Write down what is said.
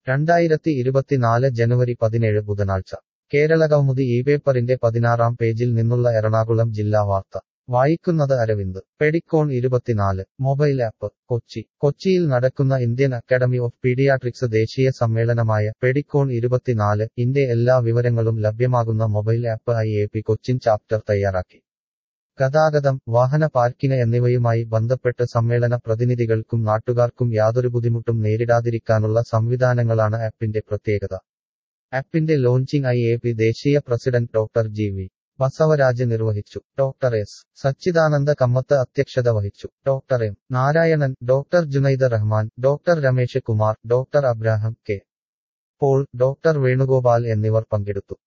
രണ്ടായിരത്തി ഇരുപത്തിനാല് ജനുവരി പതിനേഴ് ബുധനാഴ്ച കേരളകൗമുദി ഈ പേപ്പറിന്റെ പതിനാറാം പേജിൽ നിന്നുള്ള എറണാകുളം ജില്ലാ വാർത്ത വായിക്കുന്നത് അരവിന്ദ് പെഡിക്കോൺ ഇരുപത്തിനാല് മൊബൈൽ ആപ്പ് കൊച്ചി കൊച്ചിയിൽ നടക്കുന്ന ഇന്ത്യൻ അക്കാഡമി ഓഫ് പീഡിയാട്രിക്സ് ദേശീയ സമ്മേളനമായ പെഡിക്കോൺ ഇരുപത്തിനാല് ഇന്റെ എല്ലാ വിവരങ്ങളും ലഭ്യമാകുന്ന mobile app I A P Cochin chapter തയ്യാറാക്കി ഗതാഗതം വാഹന പാർക്കിംഗ് എന്നിവയുമായി ബന്ധപ്പെട്ട് സമ്മേളന പ്രതിനിധികൾക്കും നാട്ടുകാർക്കും യാതൊരു ബുദ്ധിമുട്ടും നേരിടാതിരിക്കാനുള്ള സംവിധാനങ്ങളാണ് ആപ്പിന്റെ പ്രത്യേകത ആപ്പിന്റെ ലോഞ്ചിംഗ് ഐ എ പി ദേശീയ president doctor G V Basavaraj നിർവഹിച്ചു ഡോക്ടർ എസ് സച്ചിദാനന്ദ കമ്മത്ത് അധ്യക്ഷത വഹിച്ചു doctor M Narayanan doctor Junaid Rahman doctor Ramesh Kumar doctor Abraham K Paul doctor Venugopal എന്നിവർ പങ്കെടുത്തു